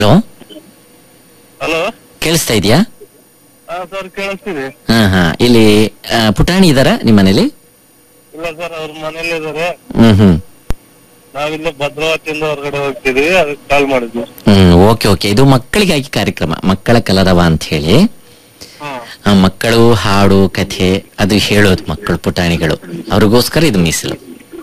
Hello hello ಕೇಳಿಸ್ತಾ ಇದೆಯಾ ಹಾ ಸರ್ ಕೇಳಿಸ್ತಿದೆ ಹಾ ಹಾ ಇಲ್ಲಿ ಆ, ಪುಟಾಣಿ ಇದಾರ ನಿಮ್ಮ ಮನೇಲಿ ಇಲ್ಲ ಸರ್ ಅವ್ರ ಮನೇಲಿ ಇದಾರೆ ಹ್ಮ್ ಹ್ಮ್ ನಾವಿಲ್ಲೇ ಭದ್ರಾವತಿಯಿಂದ ಹೊರಗಡೆ ಹೋಗ್ತಿದೀವಿ ಅದಕ್ಕೆ ಕಾಲ್ ಮಾಡಿದ್ವಿ ಹ್ಮ್ ಓಕೆ ಓಕೆ ಇದು ಮಕ್ಕಳಿಗಾಗಿ ಕಾರ್ಯಕ್ರಮ ಮಕ್ಕಳ ಕಲರವ ಅಂತ ಹೇಳಿ ಹಾ ಆ, ಮಕ್ಕಳು ಹಾಡು ಕಥೆ ಅದು ಹೇಳೋದು ಮಕ್ಕಳು ಪುಟಾಣಿಗಳು ಅವ್ರಿಗೋಸ್ಕರ ಇದು ಮೀಸಲು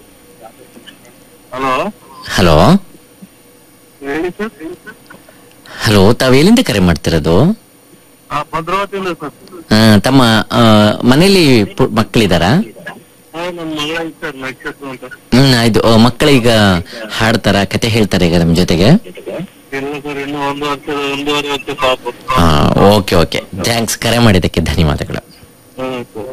ಹಲೋ ಹಲೋ ಹೇಳಿ ಸರ್ ಹಲೋ ತಾವ್ ಎಲ್ಲಿಂದ ಕರೆ ಮಾಡ್ತಿರೋದು ಹಾ ಭದ್ರಾವತಿಯಿಂದ ಸರ್ ಆ, ತಮ್ಮ ಆ, ಮನೇಲಿ ಪು- ಮಕ್ಕಳಿದಾರಾ ಹಾ ನನ್ನ ಮಗಳ ಐತೆ ಸರ್ ನಕ್ಷತ್ರ ಅಂತ ಹ್ಮ್ ಆಯ್ತು ಆ, ಮಕ್ಕಳೀಗ ಹಾಡ್ತಾರ ಕತೆ ಹೇಳ್ತಾರೆ ಈಗ ನಮ್ ಜೊತೆಗೆ ಇಲ್ಲ ಸರ್ ಇನ್ನು ಒಂದು ವರ್ಷದ ಒಂದೂವರೆ ವರ್ಷ ಪಾಪು ಹಾ ಓಕೆ ಓಕೆ ಥ್ಯಾಂಕ್ಸ್ ಕರೆ ಮಾಡಿದ್ದಕ್ಕೆ ಧನ್ಯವಾದಗಳು ಹ್ಮ್ ಸರ್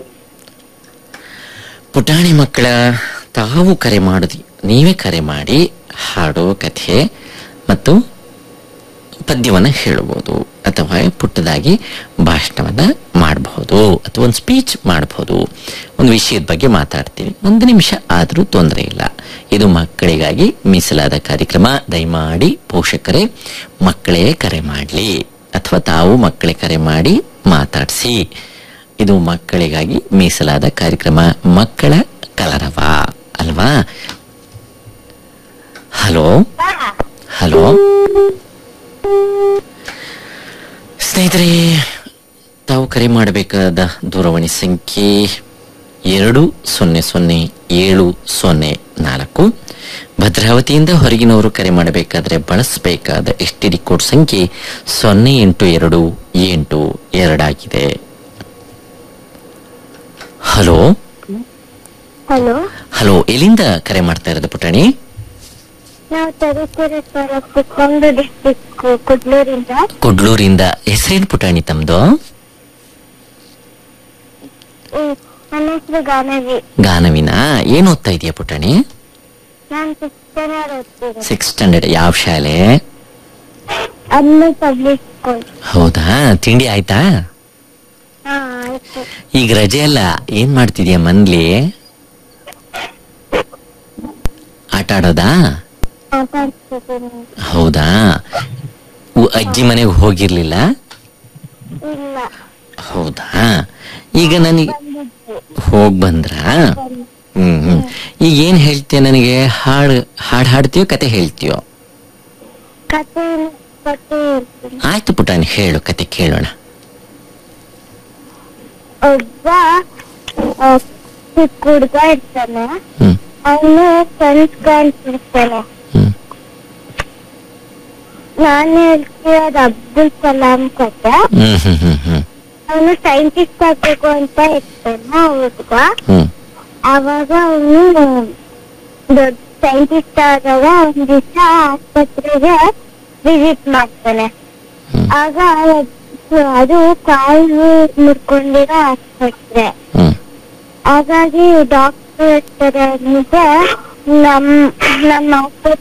ಪುಟಾಣಿ ಮಕ್ಕಳ ತಾವು ಕರೆ ಮಾಡುದು ನೀವೇ ಕರೆ ಮಾಡಿ ಹಾಡು ಕಥೆ ಮತ್ತು ಪದ್ಯವನ್ನ ಹೇಳಬಹುದು ಅಥವಾ ಪುಟ್ಟದಾಗಿ ಭಾಷಣವನ್ನ ಮಾಡಬಹುದು ಅಥವಾ ಒಂದು ಸ್ಪೀಚ್ ಮಾಡಬಹುದು ಒಂದು ವಿಷಯದ ಬಗ್ಗೆ ಮಾತಾಡ್ತೀವಿ ಒಂದು ನಿಮಿಷ ಆದರೂ ತೊಂದರೆ ಇಲ್ಲ ಇದು ಮಕ್ಕಳಿಗಾಗಿ ಮೀಸಲಾದ ಕಾರ್ಯಕ್ರಮ ದಯಮಾಡಿ ಪೋಷಕರೇ ಮಕ್ಕಳೇ ಕರೆ ಮಾಡಲಿ ಅಥವಾ ತಾವು ಮಕ್ಕಳೇ ಕರೆ ಮಾಡಿ ಮಾತಾಡಿಸಿ ಇದು ಮಕ್ಕಳಿಗಾಗಿ ಮೀಸಲಾದ ಕಾರ್ಯಕ್ರಮ ಮಕ್ಕಳ ಕಲರವ ಅಲ್ವಾ ಹಲೋ ಹಲೋ ಸ್ನೇಹಿತರೆ ತಾವು ಕರೆ ಮಾಡಬೇಕಾದ ದೂರವಾಣಿ ಸಂಖ್ಯೆ ಎರಡು ಸೊನ್ನೆ ಸೊನ್ನೆ ಏಳು ಸೊನ್ನೆ ನಾಲ್ಕು ಭದ್ರಾವತಿಯಿಂದ ಹೊರಗಿನವರು ಕರೆ ಮಾಡಬೇಕಾದ್ರೆ ಬಳಸಬೇಕಾದ ಎಸ್ ಟಿ ಡಿ ಕೋಡ್ ಸಂಖ್ಯೆ ಸೊನ್ನೆ ಎಂಟು ಎರಡು ಎಂಟು ಎರಡಾಗಿದೆ ಹಲೋ ಹಲೋ ಹಲೋ ಎಲ್ಲಿಂದ ಕರೆ ಮಾಡ್ತಾ ಇರೋದು ಪುಟಾಣಿ ನಾವು ತರೀಕೆರೆ ತಾಲೂಕು ಕೊಂದು ಡಿಸ್ಟಿಕ್ ಕುಡ್ಲೂರಿಂದ ಕೊಡ್ಲೂರಿಂದ ಹೆಸರೇನು ಪುಟಾಣಿ ತಮ್ದು ಹ್ಮ್, ನನ್ನ ಹೆಸರು ಗಾನವಿ ಗಾನವಿನ ಏನ್ ಓದ್ತಾ ಇದೆಯಾ ಪುಟಾಣಿ ನಾನು ಸಿಕ್ಸ್ತನೇ ಓದ್ತೀನಿ ಸಿಕ್ಸ್ ಸ್ಟ್ಯಾಂಡರ್ಡ್ ಯಾವ ಶಾಲೆ ಅನ್ನು ಪಬ್ಲಿಕ್ ಸ್ಕೂಲ್ ಹೌದಾ ತಿಂಡಿ ಆಯ್ತಾ ಹಾ ಆಯ್ತು ಈಗ ರಜೆ ಅಲ್ಲ ಏನ್ ಮಾಡ್ತಿದ್ಯಾ ಮನ್ಲಿ ಆಟ ಆಡೋದಾ ಮಾತಾಡ್ತಿದ್ದೀನಿ ಹೌದಾ ಉ- ಅಜ್ಜಿ ಮನೆಗೆ ಹೋಗಿರ್ಲಿಲ್ಲ ಇಲ್ಲ ಹೌದಾ ಈಗ ನನಗೆ ಬಂದಿದ್ದೆ ಹೋಗ್ ಬಂದ್ರಾ ಹ್ಮ್ ಹ್ಮ್ ಈಗ ಏನ್ ಹೇಳ್ತೀಯ ನನಗೆ ಹಾಡ್ ಹಾಡ್ ಹಾಡ್ತೀಯೋ ಕತೆ ಹೇಳ್ತೀಯೋ ಕತೆ ಕತೆ ಹೇಳ್ತೀನಿ ಆಯ್ತು ಪುಟಾಣಿ ಹೇಳು ಕತೆ ಕೇಳೋಣ ಒಬ್ಬ ಆ, ಚಿಕ್ಕ ಹುಡ್ಗ ಇರ್ತಾನೆ ಹ್ಮ್ ಅವನು ಕನ್ಸ್ ಕಾಣ್ತಿರ್ತಾನೆ ಹ್ಮ್ ನಾನು ಹೇಳ್ತಿರೋದು ಅಬ್ದುಲ್ ಕಲಾಂ ಕತೆ ಹ್ಮ್ ಹ್ಮ್ ಹ್ಮ್ ಹ್ಮ್ ಅವನು ಸೈಂಟಿಸ್ಟ್ ಆಗ್ಬೇಕು ಅಂತ ಇರ್ತಾನೆ ಆ ಹುಡ್ಗ ಹ್ಮ್ ಅವಾಗ ಅವನು ದೊಡ್ಡ ಸೈಂಟಿಸ್ಟ್ ಆದಾಗ ಒಂದ್ ದಿವಸ ಆಸ್ಪತ್ರೆಗೆ ವಿಸಿಟ್ ಮಾಡ್ತಾನೆ ಹ್ಮ್. ಆಗ ಅದು ಕಾಲು ಮುರ್ಕೊಂಡಿರೋ ಆಸ್ಪತ್ರೆ ಹ್ಮ್ ಹಾಗಾಗಿ ಡಾಕ್ಟರ್ ಹೇಳ್ತಾರೆ ನಮ್ ನಮ್ಮ ಆಸ್ಪತ್ರೆ